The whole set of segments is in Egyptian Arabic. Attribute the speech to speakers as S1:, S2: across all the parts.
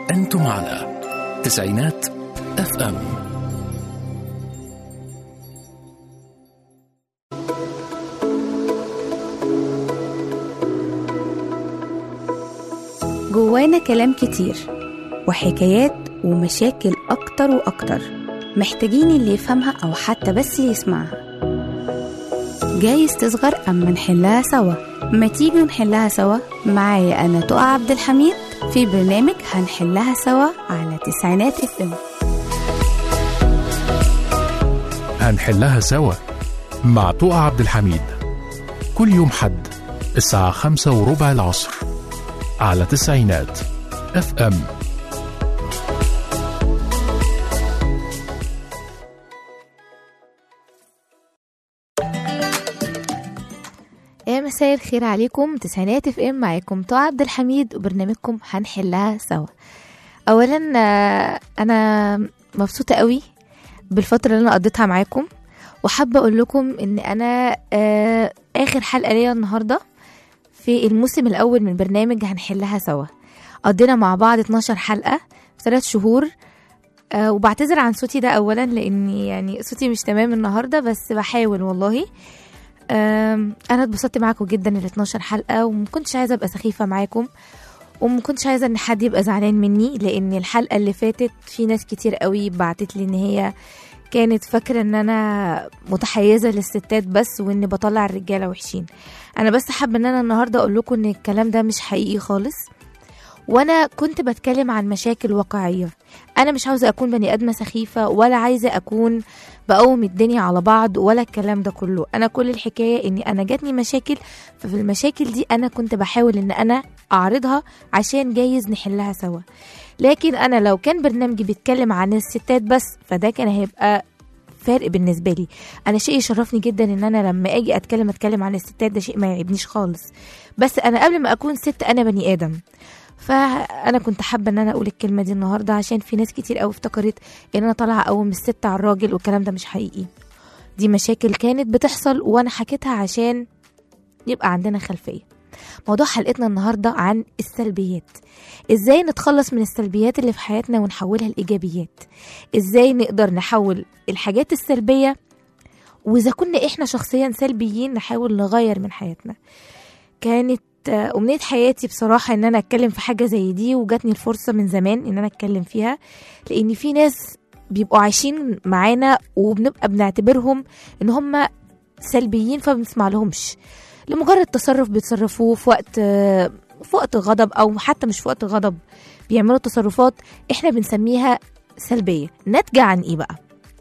S1: أنتم على تسعينات اف ام
S2: جوانا كلام كتير وحكايات ومشاكل أكتر وأكتر محتاجين اللي يفهمها أو حتى بس يسمعها جايز تصغر أما نحلها سوا ما تيجوا نحلها سوا معايا أنا تقى عبد الحميد في برنامج هنحلها سوا على تسعينات اف ام
S1: هنحلها سوا مع طوق عبد الحميد كل يوم حد الساعة خمسة وربع العصر على تسعينات اف ام
S3: يا مساء الخير عليكم تسعينات اف ام معاكم طه عبد الحميد وبرنامجكم هنحلها سوا اولا آه، انا مبسوطه قوي بالفتره اللي انا قضيتها معاكم وحابه اقول لكم ان انا آه، اخر حلقه ليا النهارده في الموسم الاول من برنامج هنحلها سوا قضينا مع بعض 12 حلقه في ثلاث شهور آه، وبعتذر عن صوتي ده اولا لاني يعني صوتي مش تمام النهارده بس بحاول والله أم، انا اتبسطت معاكم جدا ال 12 حلقه ومكنتش عايزه ابقى سخيفه معاكم ومكنتش عايزه ان حد يبقى زعلان مني لان الحلقه اللي فاتت في ناس كتير قوي بعتت لي ان هي كانت فاكره ان انا متحيزه للستات بس واني بطلع الرجاله وحشين انا بس حابه ان انا النهارده اقول لكم ان الكلام ده مش حقيقي خالص وانا كنت بتكلم عن مشاكل واقعيه انا مش عاوزه اكون بني ادمه سخيفه ولا عايزه اكون بقوم الدنيا على بعض ولا الكلام ده كله انا كل الحكايه اني انا جاتني مشاكل ففي المشاكل دي انا كنت بحاول ان انا اعرضها عشان جايز نحلها سوا لكن انا لو كان برنامجي بيتكلم عن الستات بس فده كان هيبقى فارق بالنسبه لي انا شيء يشرفني جدا ان انا لما اجي اتكلم اتكلم عن الستات ده شيء ما يعيبنيش خالص بس انا قبل ما اكون ست انا بني ادم فانا كنت حابه ان انا اقول الكلمه دي النهارده عشان في ناس كتير قوي افتكرت ان انا طالعه اقوم الست على الراجل والكلام ده مش حقيقي دي مشاكل كانت بتحصل وانا حكيتها عشان يبقى عندنا خلفيه موضوع حلقتنا النهارده عن السلبيات ازاي نتخلص من السلبيات اللي في حياتنا ونحولها لايجابيات ازاي نقدر نحول الحاجات السلبيه واذا كنا احنا شخصيا سلبيين نحاول نغير من حياتنا كانت آه، أمنية حياتي بصراحة إن أنا أتكلم في حاجة زي دي وجاتني الفرصة من زمان إن أنا أتكلم فيها لأن في ناس بيبقوا عايشين معانا وبنبقى بنعتبرهم إن هم سلبيين فبنسمع لهمش لمجرد تصرف بيتصرفوه في وقت آه، في وقت غضب أو حتى مش في وقت غضب بيعملوا تصرفات إحنا بنسميها سلبية ناتجة عن إيه بقى؟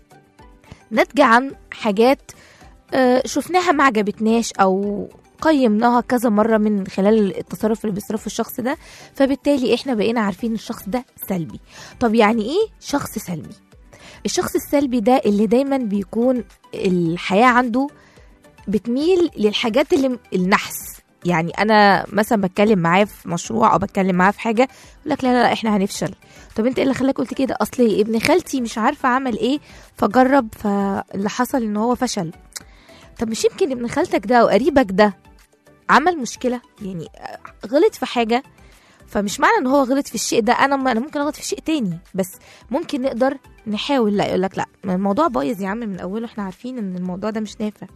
S3: ناتجة عن حاجات آه، شفناها ما عجبتناش أو قيمناها كذا مرة من خلال التصرف اللي بيصرفه الشخص ده فبالتالي احنا بقينا عارفين الشخص ده سلبي طب يعني ايه شخص سلبي الشخص السلبي ده اللي دايما بيكون الحياة عنده بتميل للحاجات اللي النحس يعني انا مثلا بتكلم معاه في مشروع او بتكلم معاه في حاجه يقول لك لا لا لا احنا هنفشل طب انت ايه اللي خلاك قلت كده اصل ابن خالتي مش عارفه عمل ايه فجرب فاللي حصل ان هو فشل طب مش يمكن ابن خالتك ده او قريبك ده عمل مشكله يعني غلط في حاجه فمش معنى ان هو غلط في الشيء ده انا انا ممكن اغلط في شيء تاني بس ممكن نقدر نحاول لا يقول لك لا ما الموضوع بايظ يا عم من اوله احنا عارفين ان الموضوع ده مش نافع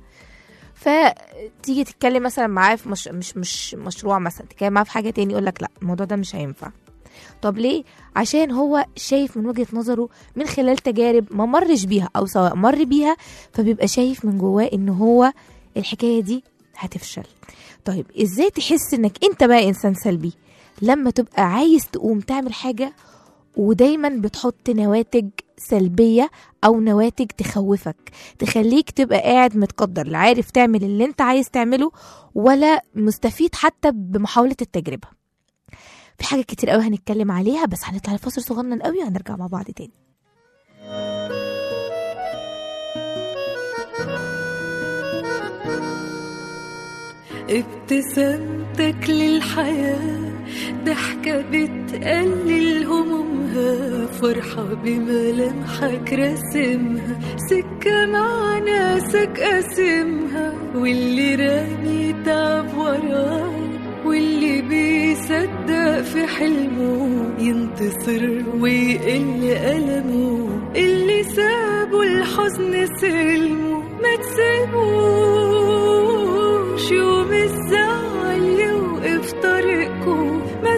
S3: فتيجي تتكلم مثلا معاه في مش مش مش مشروع مثلا تتكلم معاه في حاجه تاني يقول لك لا الموضوع ده مش هينفع طب ليه عشان هو شايف من وجهه نظره من خلال تجارب ما مرش بيها او سواء مر بيها فبيبقى شايف من جواه ان هو الحكايه دي هتفشل طيب ازاي تحس انك انت بقى انسان سلبي لما تبقى عايز تقوم تعمل حاجه ودايما بتحط نواتج سلبيه او نواتج تخوفك تخليك تبقى قاعد متقدر لا عارف تعمل اللي انت عايز تعمله ولا مستفيد حتى بمحاوله التجربه في حاجات كتير قوي هنتكلم عليها بس هنطلع لفاصل صغنن قوي وهنرجع مع بعض تاني
S4: ابتسامتك للحياة ضحكة بتقلل همومها فرحة بملامحك راسمها سكة مع ناسك قاسمها واللي رامي تعب وراه واللي بيصدق في حلمه ينتصر ويقل ألمه اللي سابوا الحزن سلمه ما تسيبوش يوم الزعل يوقف طريقكم ما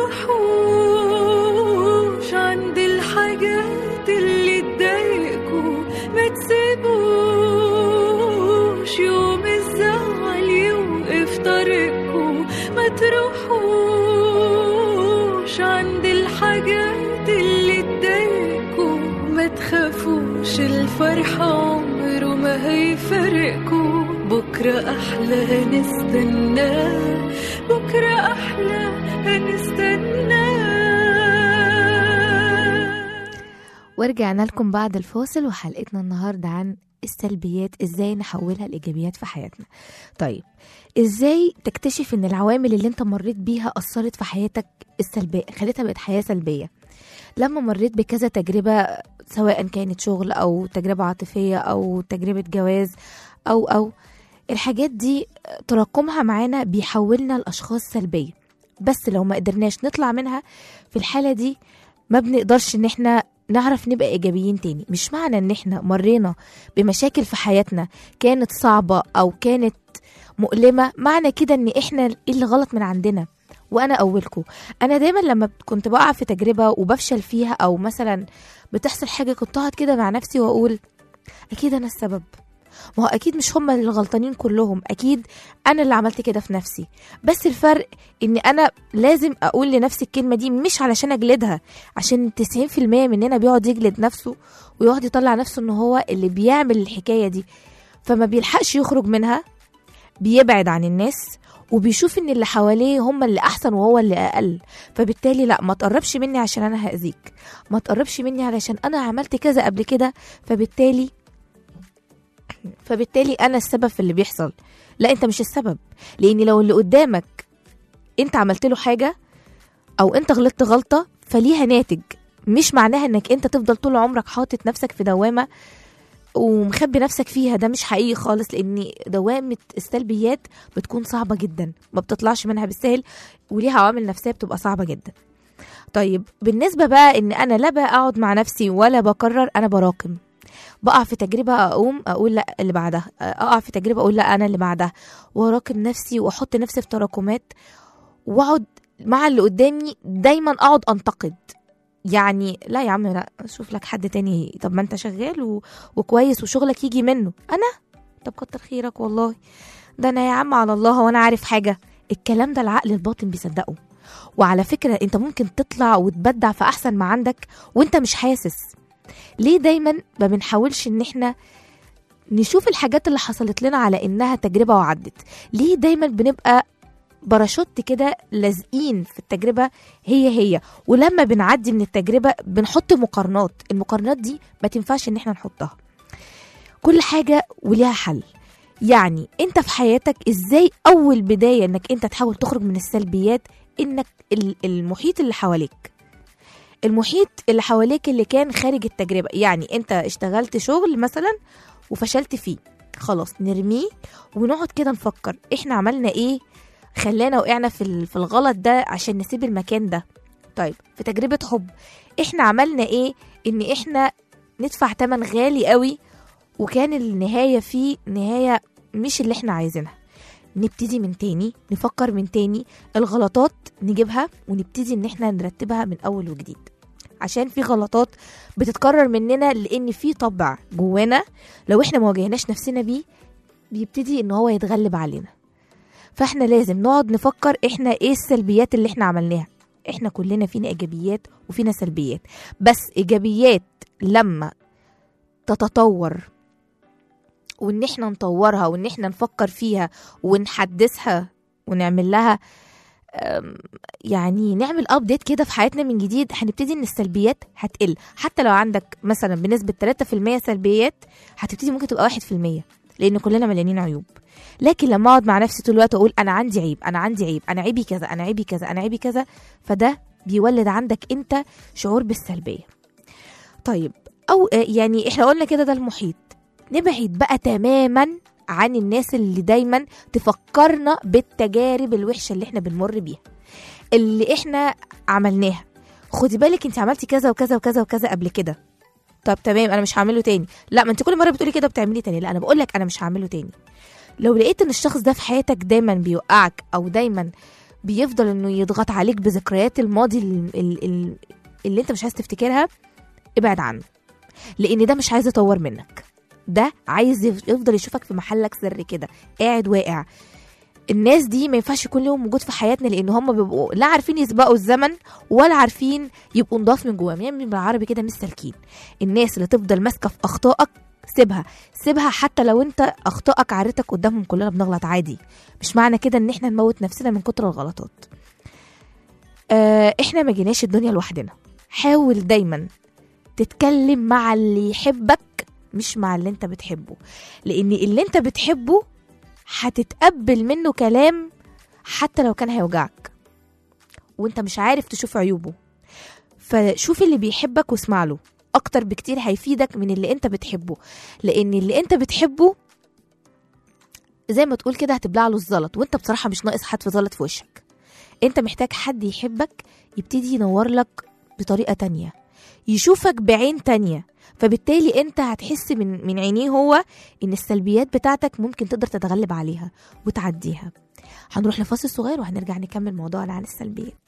S4: تروحوش عند الحاجات اللي تضايقكم ما تسيبوش يوم الزعل يوقف طريقكم ما تروحوش عند الحاجات اللي تضايقكم ما تخافوش الفرحة عمره ما هيفرقكم بكرة أحلى هنستناه بكرة أحلى هنستناه
S3: ورجعنا لكم بعد الفاصل وحلقتنا النهارده عن السلبيات ازاي نحولها لايجابيات في حياتنا طيب ازاي تكتشف ان العوامل اللي انت مريت بيها اثرت في حياتك السلبيه خلتها بقت حياه سلبيه لما مريت بكذا تجربه سواء كانت شغل او تجربه عاطفيه او تجربه جواز او او الحاجات دي تراكمها معانا بيحولنا لاشخاص سلبيه بس لو ما قدرناش نطلع منها في الحاله دي ما بنقدرش ان احنا نعرف نبقى ايجابيين تاني مش معنى ان احنا مرينا بمشاكل في حياتنا كانت صعبة او كانت مؤلمة معنى كده ان احنا ايه اللي غلط من عندنا وانا اولكم انا دايما لما كنت بقع في تجربة وبفشل فيها او مثلا بتحصل حاجة كنت اقعد كده مع نفسي واقول اكيد انا السبب ما هو اكيد مش هم اللي غلطانين كلهم اكيد انا اللي عملت كده في نفسي بس الفرق ان انا لازم اقول لنفسي الكلمه دي مش علشان اجلدها عشان 90% مننا بيقعد يجلد نفسه ويقعد يطلع نفسه ان هو اللي بيعمل الحكايه دي فما بيلحقش يخرج منها بيبعد عن الناس وبيشوف ان اللي حواليه هم اللي احسن وهو اللي اقل فبالتالي لا ما تقربش مني عشان انا هاذيك ما تقربش مني علشان انا عملت كذا قبل كده فبالتالي فبالتالي انا السبب في اللي بيحصل لا انت مش السبب لان لو اللي قدامك انت عملت له حاجه او انت غلطت غلطه فليها ناتج مش معناها انك انت تفضل طول عمرك حاطط نفسك في دوامه ومخبي نفسك فيها ده مش حقيقي خالص لان دوامه السلبيات بتكون صعبه جدا ما بتطلعش منها بالسهل وليها عوامل نفسيه بتبقى صعبه جدا طيب بالنسبه بقى ان انا لا بقعد مع نفسي ولا بكرر انا براكم بقع في تجربة أقوم أقول لا اللي بعدها أقع في تجربة أقول لا أنا اللي بعدها وأراكم نفسي وأحط نفسي في تراكمات وأقعد مع اللي قدامي دايما أقعد أنتقد يعني لا يا عم لا شوف لك حد تاني طب ما انت شغال و... وكويس وشغلك يجي منه انا طب كتر خيرك والله ده انا يا عم على الله وانا عارف حاجه الكلام ده العقل الباطن بيصدقه وعلى فكره انت ممكن تطلع وتبدع في احسن ما عندك وانت مش حاسس ليه دايما ما بنحاولش ان احنا نشوف الحاجات اللي حصلت لنا على انها تجربه وعدت ليه دايما بنبقى باراشوت كده لازقين في التجربه هي هي ولما بنعدي من التجربه بنحط مقارنات المقارنات دي ما تنفعش ان احنا نحطها كل حاجه وليها حل يعني انت في حياتك ازاي اول بدايه انك انت تحاول تخرج من السلبيات انك ال- المحيط اللي حواليك المحيط اللي حواليك اللي كان خارج التجربه يعني انت اشتغلت شغل مثلا وفشلت فيه خلاص نرميه ونقعد كده نفكر احنا عملنا ايه خلانا وقعنا في ال- في الغلط ده عشان نسيب المكان ده طيب في تجربة حب احنا عملنا ايه ان احنا ندفع تمن غالي قوي وكان النهاية فيه نهاية مش اللي احنا عايزينها نبتدي من تاني نفكر من تاني الغلطات نجيبها ونبتدي ان احنا نرتبها من اول وجديد عشان في غلطات بتتكرر مننا لان في طبع جوانا لو احنا ما واجهناش نفسنا بيه بيبتدي ان هو يتغلب علينا فاحنا لازم نقعد نفكر احنا ايه السلبيات اللي احنا عملناها احنا كلنا فينا ايجابيات وفينا سلبيات بس ايجابيات لما تتطور وان احنا نطورها وان احنا نفكر فيها ونحدثها ونعمل لها أم، يعني نعمل ابديت كده في حياتنا من جديد هنبتدي ان السلبيات هتقل حتى لو عندك مثلا بنسبه 3% سلبيات هتبتدي ممكن تبقى 1% لان كلنا مليانين عيوب لكن لما اقعد مع نفسي طول الوقت اقول انا عندي عيب انا عندي عيب انا عيبي كذا انا عيبي كذا انا عيبي كذا فده بيولد عندك انت شعور بالسلبيه طيب او آه، يعني احنا قلنا كده ده المحيط نبعد بقى تماما عن الناس اللي دايما تفكرنا بالتجارب الوحشه اللي احنا بنمر بيها اللي احنا عملناها خدي بالك انت عملتي كذا وكذا وكذا وكذا قبل كده طب تمام انا مش هعمله تاني لا ما انت كل مره بتقولي كده بتعملي تاني لا انا بقول لك انا مش هعمله تاني لو لقيت ان الشخص ده في حياتك دايما بيوقعك او دايما بيفضل انه يضغط عليك بذكريات الماضي ال- ال- ال- اللي انت مش عايز تفتكرها ابعد عنه لان ده مش عايز يطور منك ده عايز يف- يفضل يشوفك في محلك سر كده قاعد واقع الناس دي ما ينفعش يكون لهم وجود في حياتنا لان هم بيبقوا لا عارفين يسبقوا الزمن ولا عارفين يبقوا نضاف من جواهم يعني بالعربي كده مش سالكين الناس اللي تفضل ماسكه في اخطائك سيبها سيبها حتى لو انت اخطائك عارتك قدامهم كلنا بنغلط عادي مش معنى كده ان احنا نموت نفسنا من كتر الغلطات آه احنا ما جيناش الدنيا لوحدنا حاول دايما تتكلم مع اللي يحبك مش مع اللي انت بتحبه لان اللي انت بتحبه هتتقبل منه كلام حتى لو كان هيوجعك وانت مش عارف تشوف عيوبه فشوف اللي بيحبك واسمع له اكتر بكتير هيفيدك من اللي انت بتحبه لان اللي انت بتحبه زي ما تقول كده هتبلع له الزلط وانت بصراحه مش ناقص حد في زلط في وشك انت محتاج حد يحبك يبتدي ينور لك بطريقه تانية يشوفك بعين تانية فبالتالي انت هتحس من من عينيه هو ان السلبيات بتاعتك ممكن تقدر تتغلب عليها وتعديها هنروح لفاصل صغير وهنرجع نكمل موضوعنا عن السلبيات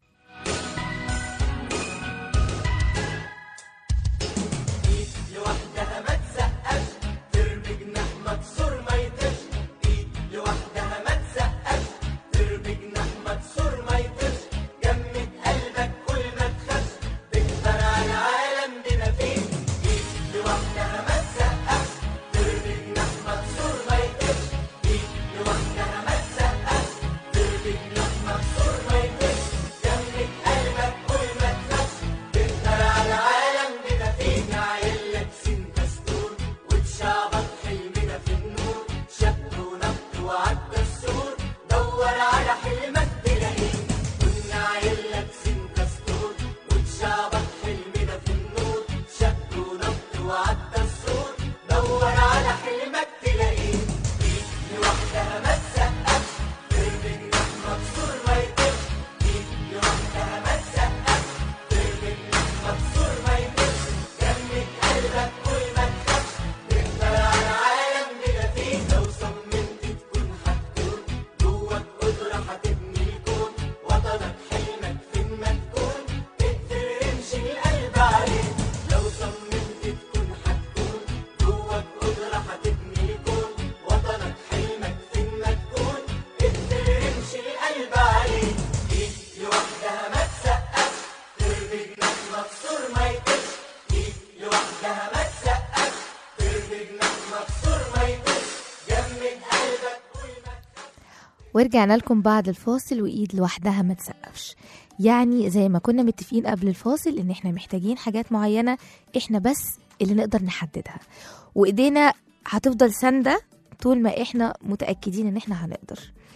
S3: ورجعنا لكم بعد الفاصل وايد لوحدها ما تسقفش يعني زي ما كنا متفقين قبل الفاصل ان احنا محتاجين حاجات معينة احنا بس اللي نقدر نحددها وايدينا هتفضل ساندة طول ما احنا متأكدين ان احنا هنقدر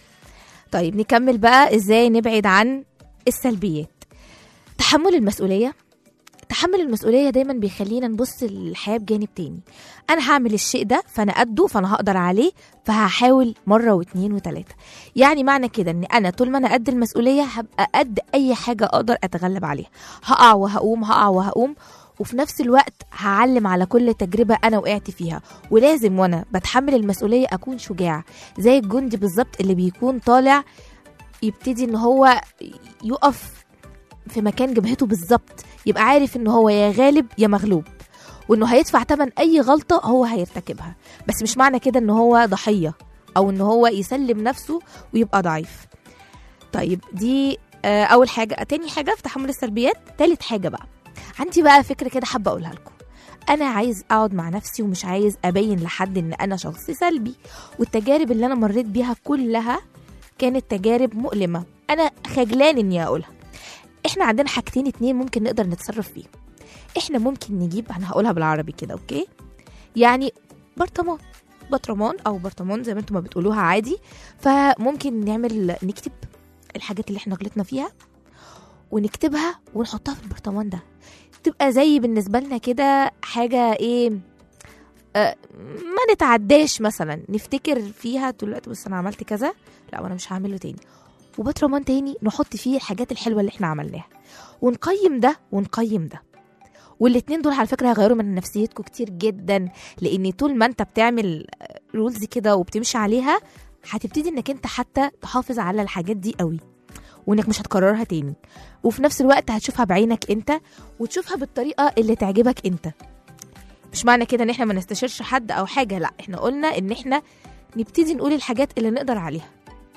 S3: طيب نكمل بقى ازاي نبعد عن السلبيات تحمل المسؤولية تحمل المسؤولية دايما بيخلينا نبص للحياة بجانب تاني أنا هعمل الشيء ده فأنا قده فأنا هقدر عليه فهحاول مرة واتنين وتلاتة يعني معنى كده ان انا طول ما انا قد المسؤوليه هبقى قد اي حاجه اقدر اتغلب عليها هقع وهقوم هقع وهقوم وفي نفس الوقت هعلم على كل تجربة أنا وقعت فيها ولازم وأنا بتحمل المسؤولية أكون شجاع زي الجندي بالظبط اللي بيكون طالع يبتدي إن هو يقف في مكان جبهته بالظبط يبقى عارف إن هو يا غالب يا مغلوب وإنه هيدفع تمن أي غلطة هو هيرتكبها بس مش معنى كده إن هو ضحية او ان هو يسلم نفسه ويبقى ضعيف طيب دي آه، اول حاجه تاني حاجه في تحمل السلبيات تالت حاجه بقى عندي بقى فكره كده حابه اقولها لكم انا عايز اقعد مع نفسي ومش عايز ابين لحد ان انا شخص سلبي والتجارب اللي انا مريت بيها كلها كانت تجارب مؤلمه انا خجلان اني اقولها احنا عندنا حاجتين اتنين ممكن نقدر نتصرف فيهم احنا ممكن نجيب انا هقولها بالعربي كده اوكي يعني برطمان برطمان او برطمان زي ما انتم ما بتقولوها عادي فممكن نعمل نكتب الحاجات اللي احنا غلطنا فيها ونكتبها ونحطها في البرطمان ده تبقى زي بالنسبه لنا كده حاجه ايه آه ما نتعداش مثلا نفتكر فيها طول الوقت بس انا عملت كذا لا وانا مش هعمله تاني وبرطمان تاني نحط فيه الحاجات الحلوه اللي احنا عملناها ونقيم ده ونقيم ده والاتنين دول على فكره هيغيروا من نفسيتكم كتير جدا لان طول ما انت بتعمل رولز كده وبتمشي عليها هتبتدي انك انت حتى تحافظ على الحاجات دي قوي وانك مش هتكررها تاني وفي نفس الوقت هتشوفها بعينك انت وتشوفها بالطريقه اللي تعجبك انت مش معنى كده ان احنا ما نستشيرش حد او حاجه لا احنا قلنا ان احنا نبتدي نقول الحاجات اللي نقدر عليها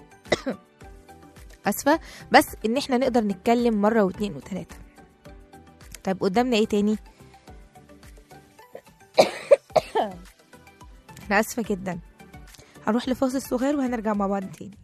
S3: اسفه بس ان احنا نقدر نتكلم مره واتنين وتلاته طيب قدامنا ايه تاني انا اسفه جدا هنروح لفاصل صغير وهنرجع مع بعض تاني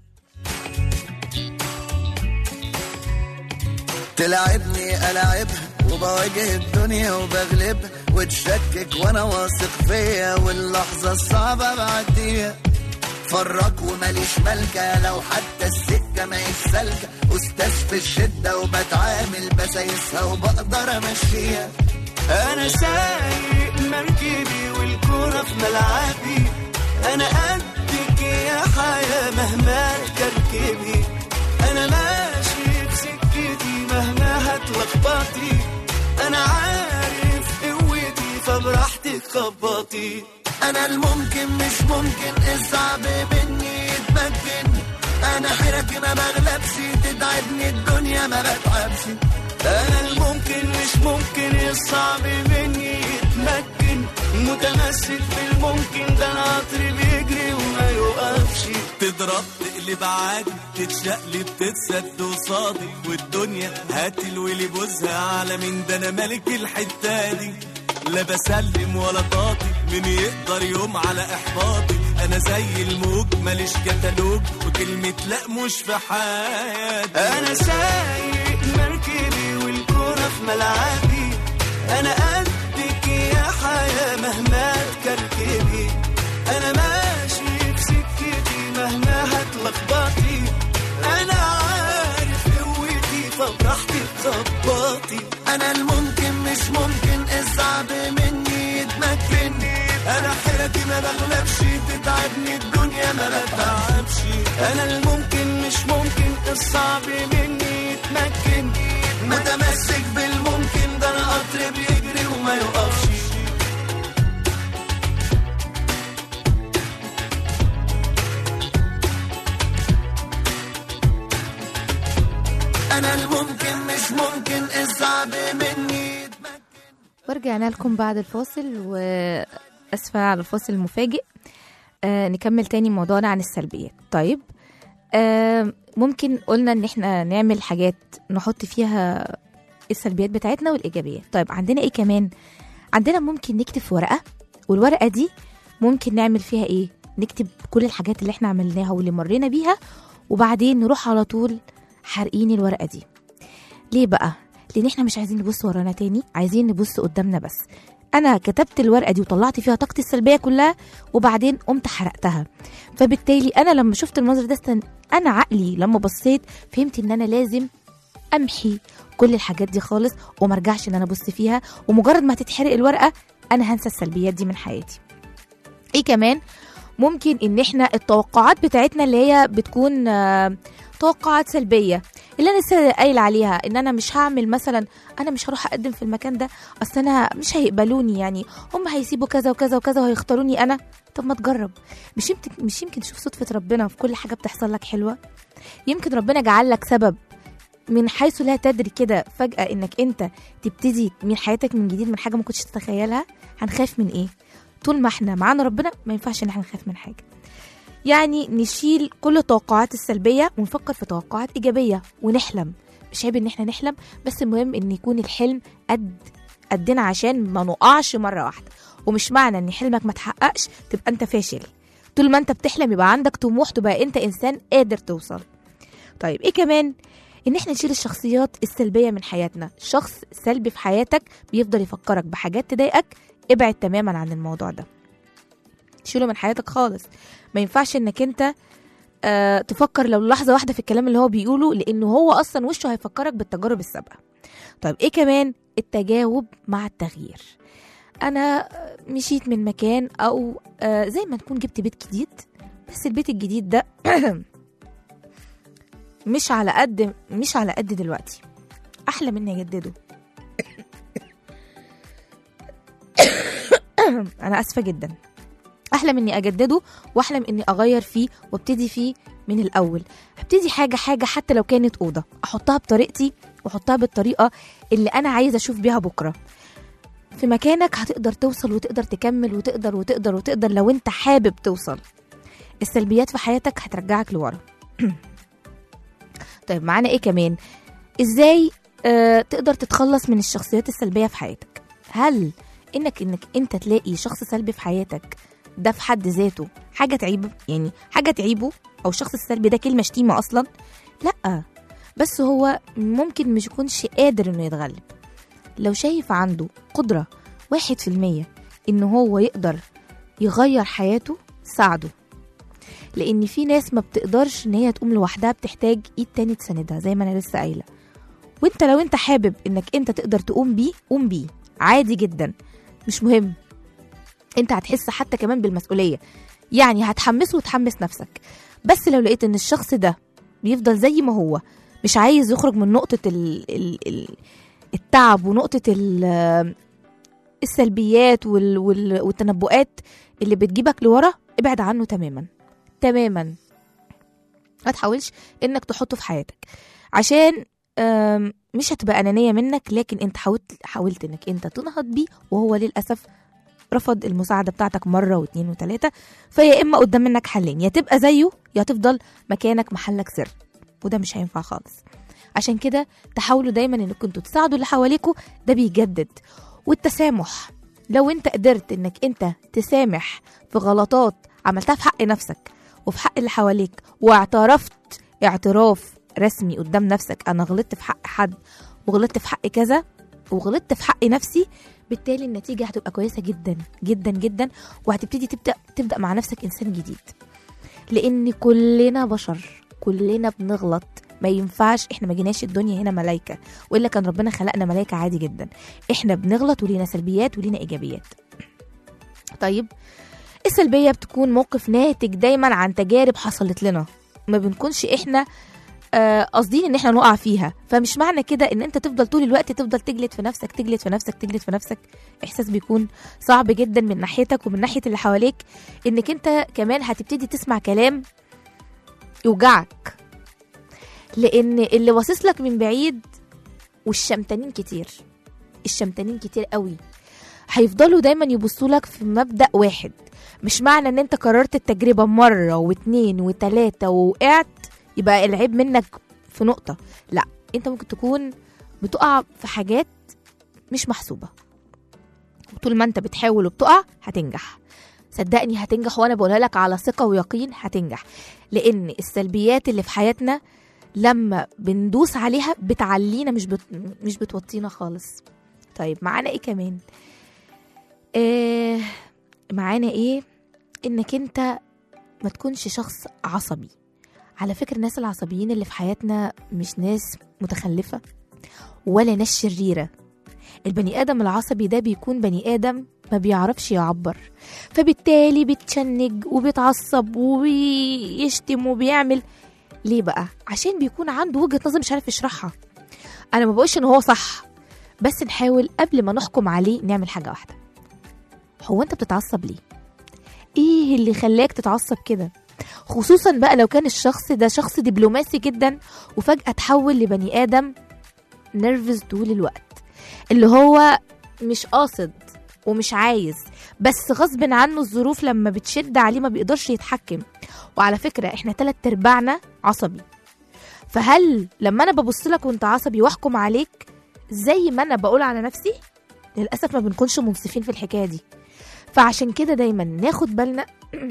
S5: تلعبني ألعبها وبواجه الدنيا وبغلبها وتشكك وانا واثق فيا واللحظة الصعبة بعديها فرق وماليش ملكة لو حتى السكة ما سالكة أستاذ في الشدة وبتعامل بسايسها وبقدر أمشيها أنا سايق مركبي والكورة في ملعبي أنا قدك يا حياة مهما تركبي أنا ماشي في سكتي مهما هتلخبطي أنا عارف قوتي فبراحتك خبطي أنا الممكن مش ممكن الصعب مني يتمكن أنا حيرتي ما بغلبش تتعبني الدنيا ما بتعبش أنا الممكن مش ممكن الصعب مني يتمكن متمسك بالممكن ده أنا قطري بيجري وما يوقفش
S6: تضرب تقلب عادي تتشقلب تتسد وصادي والدنيا هتلوي بوزها على من ده انا ملك الحته دي لا بسلم ولا طاطي من يقدر يوم على احباطي انا زي الموج ماليش كتالوج وكلمه لا مش في حياتي
S5: أنا سايق مركبي والكورة في ملعبي أنا قدك يا حياة مهما تكركبي أنا ماشي في سكتي مهما هتلخبطي أنا عارف قوتي فبراحتك خبطي أنا الممكن مش ممكن الصعب مني يتمكن أنا حيرتي ما بغلبش تتعبني الدنيا ما بتعبش أنا الممكن مش ممكن الصعب مني يتمكن متمسك بالممكن ده أنا قطر بيجري وما يوقفش أنا الممكن مش ممكن الصعب مني يتمكن
S3: ورجعنا لكم بعد الفاصل واسفه على الفاصل المفاجئ آه نكمل تاني موضوعنا عن السلبيات طيب آه ممكن قلنا ان احنا نعمل حاجات نحط فيها السلبيات بتاعتنا والايجابيات طيب عندنا ايه كمان عندنا ممكن نكتب في ورقه والورقه دي ممكن نعمل فيها ايه نكتب كل الحاجات اللي احنا عملناها واللي مرينا بيها وبعدين نروح على طول حارقين الورقه دي ليه بقى لان احنا مش عايزين نبص ورانا تاني عايزين نبص قدامنا بس انا كتبت الورقه دي وطلعت فيها طاقتي السلبيه كلها وبعدين قمت حرقتها فبالتالي انا لما شفت المنظر ده استن... انا عقلي لما بصيت فهمت ان انا لازم امحي كل الحاجات دي خالص وما ارجعش ان انا ابص فيها ومجرد ما تتحرق الورقه انا هنسى السلبيات دي من حياتي ايه كمان ممكن ان احنا التوقعات بتاعتنا اللي هي بتكون آه، توقعات سلبيه اللي انا لسه قايله عليها ان انا مش هعمل مثلا انا مش هروح اقدم في المكان ده اصل انا مش هيقبلوني يعني هم هيسيبوا كذا وكذا وكذا وهيختاروني انا طب ما تجرب مش يمكن مش يمكن تشوف صدفه ربنا في كل حاجه بتحصل لك حلوه يمكن ربنا جعل لك سبب من حيث لا تدري كده فجاه انك انت تبتدي من حياتك من جديد من حاجه ما كنتش تتخيلها هنخاف من ايه طول ما احنا معانا ربنا ما ينفعش ان احنا نخاف من حاجه يعني نشيل كل التوقعات السلبية ونفكر في توقعات إيجابية ونحلم مش عيب إن احنا نحلم بس المهم إن يكون الحلم قد قدنا عشان ما نقعش مرة واحدة ومش معنى إن حلمك ما تحققش تبقى أنت فاشل طول ما أنت بتحلم يبقى عندك طموح تبقى أنت إنسان قادر توصل طيب إيه كمان إن احنا نشيل الشخصيات السلبية من حياتنا شخص سلبي في حياتك بيفضل يفكرك بحاجات تضايقك ابعد تماما عن الموضوع ده شيله من حياتك خالص ما ينفعش انك انت آه تفكر لو لحظه واحده في الكلام اللي هو بيقوله لانه هو اصلا وشه هيفكرك بالتجارب السابقه طيب ايه كمان التجاوب مع التغيير انا مشيت من مكان او آه زي ما تكون جبت بيت جديد بس البيت الجديد ده مش على قد مش على قد دلوقتي احلى من اني اجدده انا اسفه جدا احلى من اني اجدده واحلى من اني اغير فيه وابتدي فيه من الاول هبتدي حاجه حاجه حتى لو كانت اوضه احطها بطريقتي واحطها بالطريقه اللي انا عايزه اشوف بيها بكره في مكانك هتقدر توصل وتقدر تكمل وتقدر وتقدر وتقدر لو انت حابب توصل السلبيات في حياتك هترجعك لورا طيب معانا ايه كمان ازاي آه تقدر تتخلص من الشخصيات السلبيه في حياتك هل انك انك انت تلاقي شخص سلبي في حياتك ده في حد ذاته حاجه تعيبه يعني حاجه تعيبه او الشخص السلبي ده كلمه شتيمه اصلا لا بس هو ممكن مش يكونش قادر انه يتغلب لو شايف عنده قدره واحد في المية ان هو يقدر يغير حياته ساعده لان في ناس ما بتقدرش ان هي تقوم لوحدها بتحتاج ايد تاني تساندها زي ما انا لسه قايله وانت لو انت حابب انك انت تقدر تقوم بيه قوم بيه عادي جدا مش مهم انت هتحس حتى كمان بالمسؤوليه يعني هتحمسه وتحمس نفسك بس لو لقيت ان الشخص ده بيفضل زي ما هو مش عايز يخرج من نقطه ال ال ال التعب ونقطه ال السلبيات وال وال والتنبؤات اللي بتجيبك لورا ابعد عنه تماما تماما ما تحاولش انك تحطه في حياتك عشان آم، مش هتبقى انانيه منك لكن انت حاولت حاولت انك انت تنهض بيه وهو للاسف رفض المساعده بتاعتك مره واثنين وثلاثه فيا اما قدام منك حلين يا تبقى زيه يا تفضل مكانك محلك سر وده مش هينفع خالص عشان كده تحاولوا دايما انكم كنتوا تساعدوا اللي حواليكوا ده بيجدد والتسامح لو انت قدرت انك انت تسامح في غلطات عملتها في حق نفسك وفي حق اللي حواليك واعترفت اعتراف رسمي قدام نفسك انا غلطت في حق حد وغلطت في حق كذا وغلطت في حق نفسي بالتالي النتيجة هتبقى كويسة جدا جدا جدا وهتبتدي تبدأ تبدأ مع نفسك إنسان جديد لأن كلنا بشر كلنا بنغلط ما ينفعش احنا ما جيناش الدنيا هنا ملايكة والا كان ربنا خلقنا ملايكة عادي جدا احنا بنغلط ولينا سلبيات ولينا ايجابيات طيب السلبية بتكون موقف ناتج دايما عن تجارب حصلت لنا ما بنكونش احنا آه، قاصدين ان احنا نقع فيها فمش معنى كده ان انت تفضل طول الوقت تفضل تجلد في نفسك تجلد في نفسك تجلد في نفسك احساس بيكون صعب جدا من ناحيتك ومن ناحيه اللي حواليك انك انت كمان هتبتدي تسمع كلام يوجعك لان اللي باصص لك من بعيد والشمتانين كتير الشمتانين كتير قوي هيفضلوا دايما يبصوا لك في مبدأ واحد مش معنى ان انت قررت التجربة مرة واتنين وتلاتة ووقعت يبقى العيب منك في نقطة لا انت ممكن تكون بتقع في حاجات مش محسوبة وطول ما انت بتحاول وبتقع هتنجح صدقني هتنجح وانا بقولها لك على ثقة ويقين هتنجح لان السلبيات اللي في حياتنا لما بندوس عليها بتعلينا مش بت... مش بتوطينا خالص طيب معانا ايه كمان آه معانا ايه انك انت ما تكونش شخص عصبي على فكرة الناس العصبيين اللي في حياتنا مش ناس متخلفة ولا ناس شريرة البني آدم العصبي ده بيكون بني آدم ما بيعرفش يعبر فبالتالي بيتشنج وبيتعصب وبيشتم وبيعمل ليه بقى عشان بيكون عنده وجهة نظر مش عارف يشرحها انا ما بقولش ان هو صح بس نحاول قبل ما نحكم عليه نعمل حاجة واحدة هو انت بتتعصب ليه ايه اللي خلاك تتعصب كده خصوصا بقى لو كان الشخص ده شخص دبلوماسي جدا وفجأة تحول لبني آدم نرفز طول الوقت اللي هو مش قاصد ومش عايز بس غصب عنه الظروف لما بتشد عليه ما بيقدرش يتحكم وعلى فكرة احنا تلات ارباعنا عصبي فهل لما انا ببص لك وانت عصبي واحكم عليك زي ما انا بقول على نفسي للاسف ما بنكونش منصفين في الحكايه دي فعشان كده دايما ناخد بالنا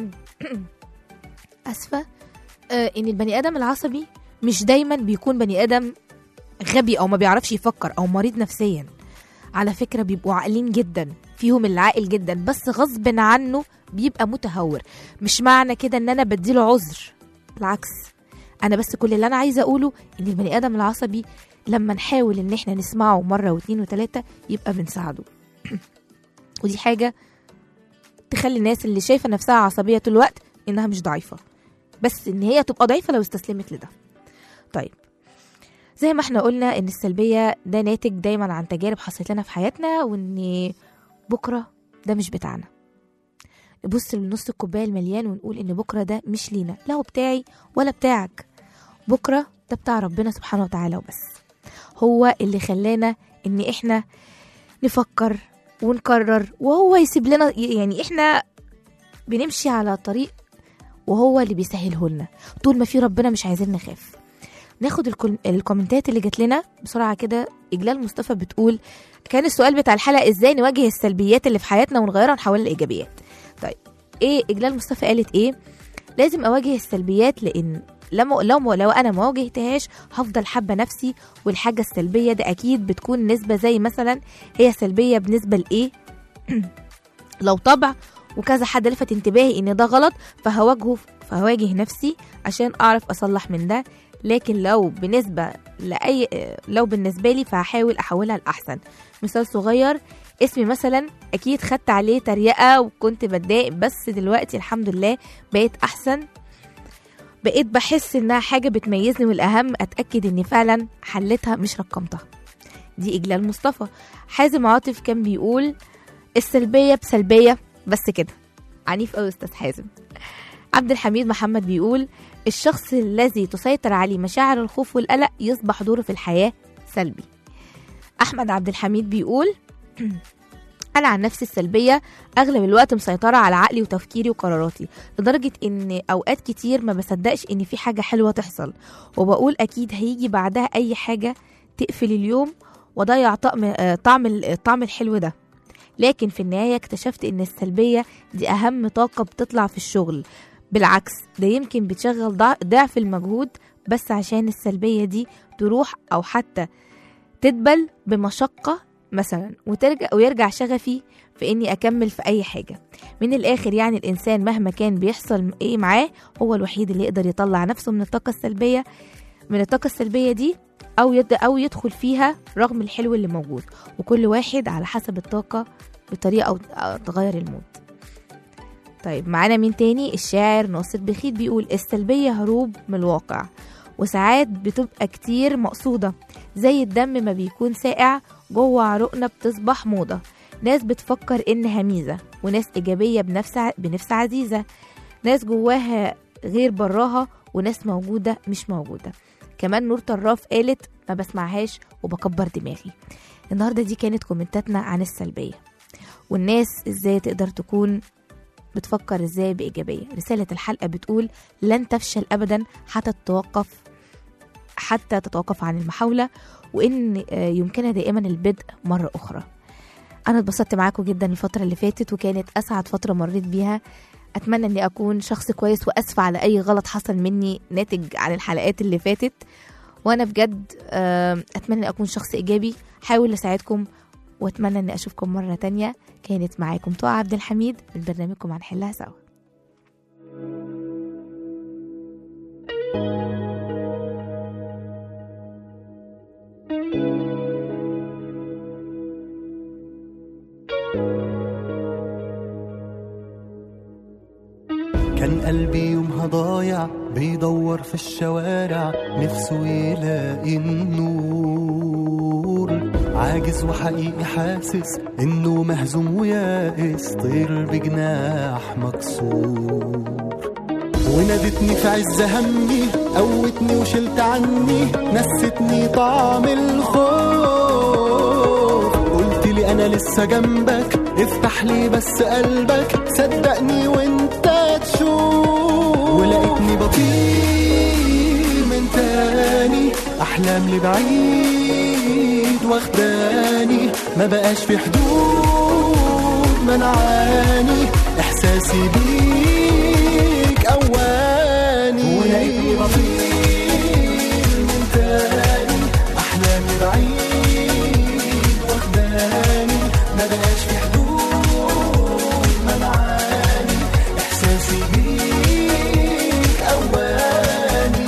S3: اسفه آه ان البني ادم العصبي مش دايما بيكون بني ادم غبي او ما بيعرفش يفكر او مريض نفسيا على فكره بيبقوا عاقلين جدا فيهم العاقل جدا بس غصب عنه بيبقى متهور مش معنى كده ان انا بديله عذر بالعكس انا بس كل اللي انا عايزه اقوله ان البني ادم العصبي لما نحاول ان احنا نسمعه مره واتنين وتلاته يبقى بنساعده ودي حاجه تخلي الناس اللي شايفه نفسها عصبيه طول الوقت انها مش ضعيفه بس ان هي تبقى ضعيفه لو استسلمت لده طيب زي ما احنا قلنا ان السلبيه ده ناتج دايما عن تجارب حصلت لنا في حياتنا وان بكره ده مش بتاعنا نبص لنص الكوبايه المليان ونقول ان بكره ده مش لينا لا هو بتاعي ولا بتاعك بكره ده بتاع ربنا سبحانه وتعالى وبس هو اللي خلانا ان احنا نفكر ونكرر وهو يسيب لنا يعني احنا بنمشي على طريق وهو اللي بيسهله لنا طول ما في ربنا مش عايزين نخاف ناخد الكل- الكومنتات اللي جات لنا بسرعه كده اجلال مصطفى بتقول كان السؤال بتاع الحلقه ازاي نواجه السلبيات اللي في حياتنا ونغيرها ونحولها لايجابيات طيب ايه اجلال مصطفى قالت ايه لازم اواجه السلبيات لان لما لو لو انا ما واجهتهاش هفضل حابه نفسي والحاجه السلبيه ده اكيد بتكون نسبه زي مثلا هي سلبيه بنسبه لايه لو طبع وكذا حد لفت انتباهي ان ده غلط فهواجهه فهواجه نفسي عشان اعرف اصلح من ده لكن لو بالنسبه لاي لو بالنسبه لي فهحاول احولها لاحسن مثال صغير اسمي مثلا اكيد خدت عليه تريقه وكنت بتضايق بس دلوقتي الحمد لله بقيت احسن بقيت بحس انها حاجه بتميزني والاهم اتاكد اني فعلا حلتها مش رقمتها دي اجلال مصطفى حازم عاطف كان بيقول السلبيه بسلبيه بس كده عنيف قوي استاذ حازم عبد الحميد محمد بيقول الشخص الذي تسيطر عليه مشاعر الخوف والقلق يصبح دوره في الحياه سلبي احمد عبد الحميد بيقول انا عن نفسي السلبيه اغلب الوقت مسيطره على عقلي وتفكيري وقراراتي لدرجه ان اوقات كتير ما بصدقش ان في حاجه حلوه تحصل وبقول اكيد هيجي بعدها اي حاجه تقفل اليوم وضيع طعم آه، طعم ال- الطعم الحلو ده لكن في النهايه اكتشفت ان السلبيه دي اهم طاقه بتطلع في الشغل بالعكس ده يمكن بتشغل ضع- ضعف المجهود بس عشان السلبيه دي تروح او حتى تدبل بمشقه مثلا وترجع ويرجع شغفي في اني اكمل في اي حاجه من الاخر يعني الانسان مهما كان بيحصل ايه معاه هو الوحيد اللي يقدر يطلع نفسه من الطاقه السلبيه من الطاقه السلبيه دي او يد او يدخل فيها رغم الحلو اللي موجود وكل واحد على حسب الطاقه بطريقه او أو تغير المود طيب معانا مين تاني الشاعر ناصر بخيت بيقول السلبيه هروب من الواقع وساعات بتبقى كتير مقصوده زي الدم ما بيكون ساقع جوه عروقنا بتصبح موضة ناس بتفكر إنها ميزة وناس إيجابية بنفس ع- بنفس عزيزة ناس جواها غير براها وناس موجودة مش موجودة كمان نور طراف قالت ما بسمعهاش وبكبر دماغي النهاردة دي كانت كومنتاتنا عن السلبية والناس ازاي تقدر تكون بتفكر ازاي بإيجابية رسالة الحلقة بتقول لن تفشل أبدا حتى تتوقف حتى تتوقف عن المحاولة وإن آه، يمكنها دائما البدء مرة أخرى أنا اتبسطت معاكم جدا الفترة اللي فاتت وكانت أسعد فترة مريت بيها أتمنى إني أكون شخص كويس وأسفة على أي غلط حصل مني ناتج عن الحلقات اللي فاتت وأنا بجد آه، أتمنى إني أكون شخص إيجابي حاول أساعدكم وأتمنى إني أشوفكم مرة تانية كانت معاكم طه عبد الحميد من برنامجكم هنحلها سوا
S6: كان قلبي يومها ضايع بيدور في الشوارع نفسه يلاقي النور عاجز وحقيقي حاسس انه مهزوم ويائس طير بجناح مكسور ونادتني في عز همي قوتني وشلت عني نستني طعم الخوف قلت لي انا لسه جنبك افتح لي بس قلبك صدقني وانت تشوف ولقيتني بطير من تاني احلام لبعيد واخداني ما بقاش في حدود منعاني احساسي بيك اواني ولقيتني بطير من تاني احلامي بعيد واخداني ما بقاش في حدود منعاني احساسي بيك اواني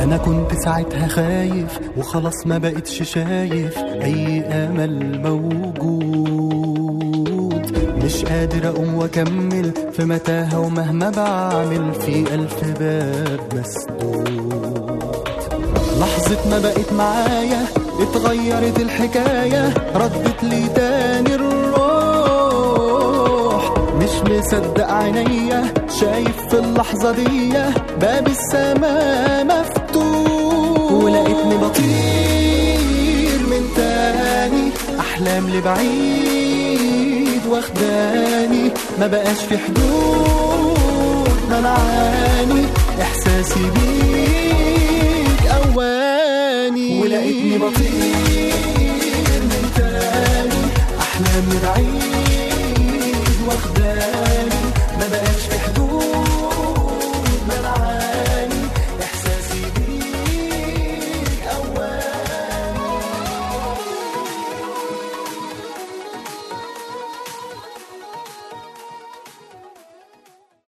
S7: انا كنت ساعتها خايف وخلاص ما بقتش شايف اي امل موجود مش قادر اقوم واكمل في متاهه ومهما بعمل في الف باب مسدود لحظة ما بقت معايا اتغيرت الحكاية ردت لي تاني الروح مش مصدق عينيا شايف في اللحظة دي باب السماء مفتوح ولقيتني بطير من تاني أحلام لبعيد واخداني ما بقاش في حدود منعاني إحساسي بيك أواني ولقيتني بطير من تاني أحلامي بعيد واخداني